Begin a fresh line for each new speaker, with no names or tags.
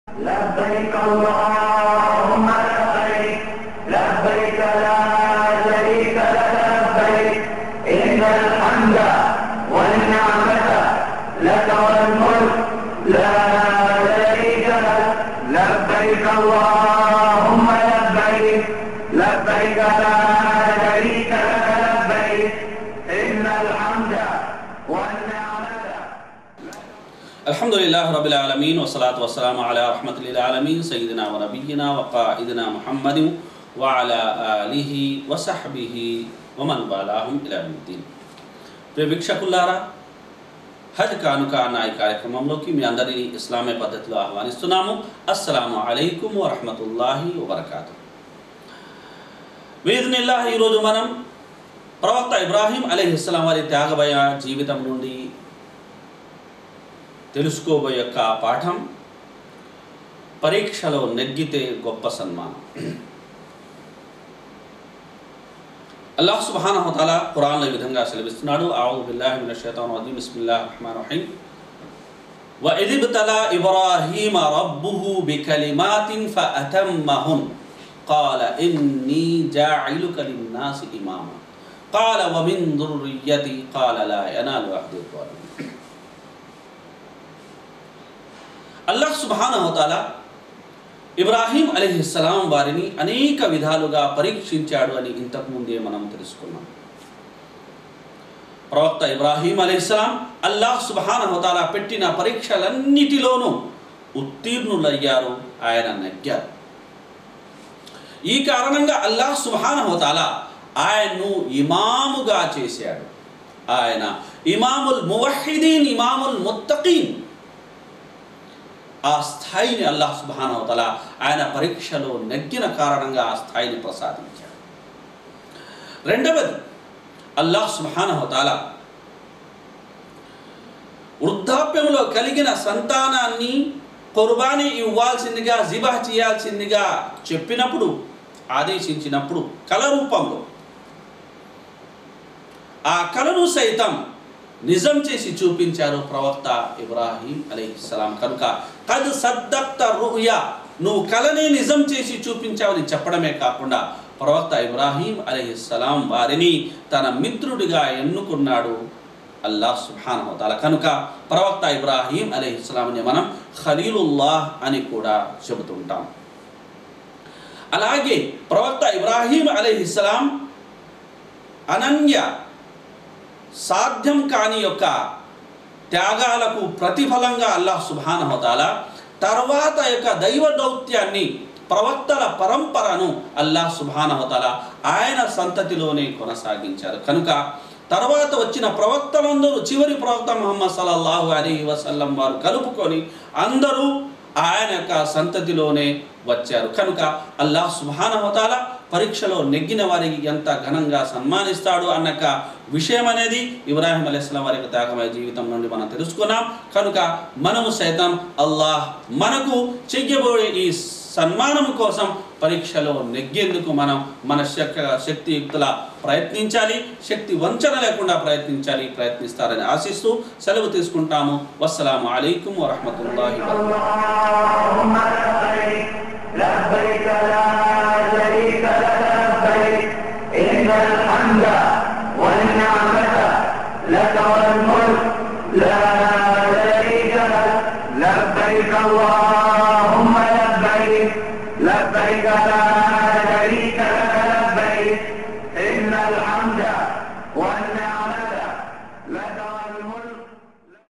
لبيك اللهم لبيك لبيك لا شريك لك لبيك إن الحمد والنعمة لك والملك لا شريك لك لبيك اللهم لبيك لبيك لا شريك لك لبيك إن الحمد والنعمة
الحمد لله رب العالمين والصلاة والسلام على رحمة للعالمين سيدنا ونبينا وقائدنا محمد وعلى آله وصحبه ومن والاهم إلى يوم الدين ప్రియ వీక్షకులారా హజ్ కానుక అన్న ఈ కార్యక్రమంలోకి మీ అందరినీ ఇస్లామీ పద్ధతిలో ఆహ్వానిస్తున్నాము అస్సలాము అలైకుం వరహమతుల్లాహి వబర్కాతు వీధినిల్లా ఈరోజు మనం ప్రవక్త ఇబ్రాహీం అలీహిస్లాం వారి త్యాగభయ జీవితం నుండి తెలుసుకోబోయే యొక్క పాఠం పరీక్షలో నెగ్గితే గొప్ప సన్మానం అల్లాహ్ సుబ్హానహు తాలా ఖురాన్లో ఈ విధంగా సెలవిస్తున్నాడు ఆవుదు బిల్లాహి మినష్ షైతానిర్ రజీం బిస్మిల్లాహిర్ రహమానిర్ రహీం وإذ ابتلى إبراهيم ربه بكلمات فأتمهن قال إني جاعلك للناس إماما قال ومن ذريتي قال لا ينال عهد الظالمين అల్లాహ్ సుబానహతాల ఇబ్రాహీం అలీహిస్సలాం వారిని అనేక విధాలుగా పరీక్షించాడు అని ఇంతకుముందే మనం తెలుసుకున్నాం ప్రవక్త ఇబ్రాహీం అలీహిస్సలాం అల్లాహ్ సుబానహతాల పెట్టిన పరీక్షలన్నిటిలోనూ ఉత్తీర్ణులయ్యారు ఆయన నెగ్గారు ఈ కారణంగా అల్లాహ్ సుబానహతాల ఆయన్ను ఇమాముగా చేశాడు ఆయన ఇమాముల్ మువహిదీన్ ఇమాముల్ ముత్తకీన్ ఆ స్థాయిని అల్లాహ్ సుబానవతల ఆయన పరీక్షలో నెగ్గిన కారణంగా ఆ స్థాయిని ప్రసాదించాడు రెండవది అల్లాహ్ సుబానవతాల వృద్ధాప్యంలో కలిగిన సంతానాన్ని కుర్బానీ ఇవ్వాల్సిందిగా జిబా చేయాల్సిందిగా చెప్పినప్పుడు ఆదేశించినప్పుడు కల రూపంలో ఆ కలను సైతం నిజం చేసి చూపించారు ప్రవక్త ఇబ్రాహీం అలీహిస్సలాం కనుక కద్ సద్దక్త రుహ్యా నువ్వు కలని నిజం చేసి చూపించావని చెప్పడమే కాకుండా ప్రవక్త ఇబ్రాహీం అలీహిస్సలాం వారిని తన మిత్రుడిగా ఎన్నుకున్నాడు అల్లాహ్ సుబ్హానహు తాల కనుక ప్రవక్త ఇబ్రాహీం అలీహిస్సలాంని మనం ఖలీలుల్లాహ్ అని కూడా చెబుతుంటాం అలాగే ప్రవక్త ఇబ్రాహీం అలీహిస్సలాం అనన్య సాధ్యం కాని యొక్క త్యాగాలకు ప్రతిఫలంగా అల్లాహ్ సుబానహతాల తర్వాత యొక్క దైవ దౌత్యాన్ని ప్రవక్తల పరంపరను అల్లాహ్ సుబానహతాల ఆయన సంతతిలోనే కొనసాగించారు కనుక తర్వాత వచ్చిన ప్రవక్తలందరూ చివరి ప్రవక్త ముహమ్మద్ సల్లల్లాహు అలీ వసల్లం వారు కలుపుకొని అందరూ ఆయన యొక్క సంతతిలోనే వచ్చారు కనుక అల్లాహ్ సుబానహతాల పరీక్షలో నెగ్గిన వారికి ఎంత ఘనంగా సన్మానిస్తాడు అన్నక విషయం అనేది ఇబ్రాహిం అలీస్లాం వారి యొక్క త్యాగమయ జీవితం నుండి మనం తెలుసుకున్నాం కనుక మనము సైతం అల్లాహ్ మనకు చెయ్యబోయే ఈ సన్మానం కోసం పరీక్షలో నెగ్గేందుకు మనం మన శక్ శక్తియుక్తుల ప్రయత్నించాలి శక్తి వంచన లేకుండా ప్రయత్నించాలి ప్రయత్నిస్తారని ఆశిస్తూ సెలవు తీసుకుంటాము వస్సలాము అలైకుం వరహమతుల్లాహి
اللهم لبيك لبيك لا شريك لك لبيك إن الحمد والنعمة لك والملك لا شريك لك لبيك اللهم لبيك لبيك لا